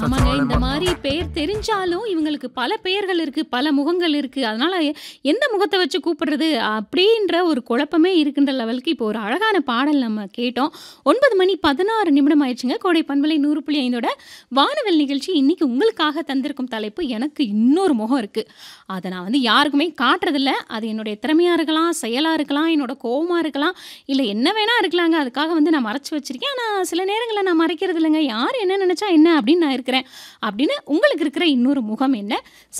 ஆமாங்க. இந்த மாரி பெயர் தெரிஞ்சாலும், இவங்களுக்கு பல பெயர்கள் இருக்கு, பல முகங்கள் இருக்கு. அதனால எ எந்த முகத்த வச்சு கூப்பிடுறது? அப்படின்ற ஒரு குழப்பமே இருக்கின்ற லெவலுக்கு இப்போ ஒரு அழகான பாடல் நம்ம கேட்டோம். 9 மணி 16 நிமிடம் ஆயிடுச்சுங்க. கோடை பண்பலை 100.5ஓட வானவில் நிகழ்ச்சி இன்னைக்கு உங்களுக்காக தந்திருக்கும் தலைப்பு, எனக்கு இன்னொரு முகம் இருக்கு. அத நான் வந்து யாருக்குமே காட்டுறதில்ல. அது என்னுடைய திறமையா இருக்கலாம், செயலா இருக்கலாம், என்னோட கோவமா இருக்கலாம், இல்ல என்ன வேணா இருக்கலாங்க. அதுக்காக வந்து நான் மறைச்சு வச்சிருக்கேன். ஆனா சில நேரங்கள்ல நான் மறைக்கிறது இல்லங்க. யார் என்ன நெனச்சா என்ன அப்படின்னு நான் இருக்கிறேன். அப்படின்னு உங்களுக்கு இருக்கிற இன்னொரு முகம் என்ன?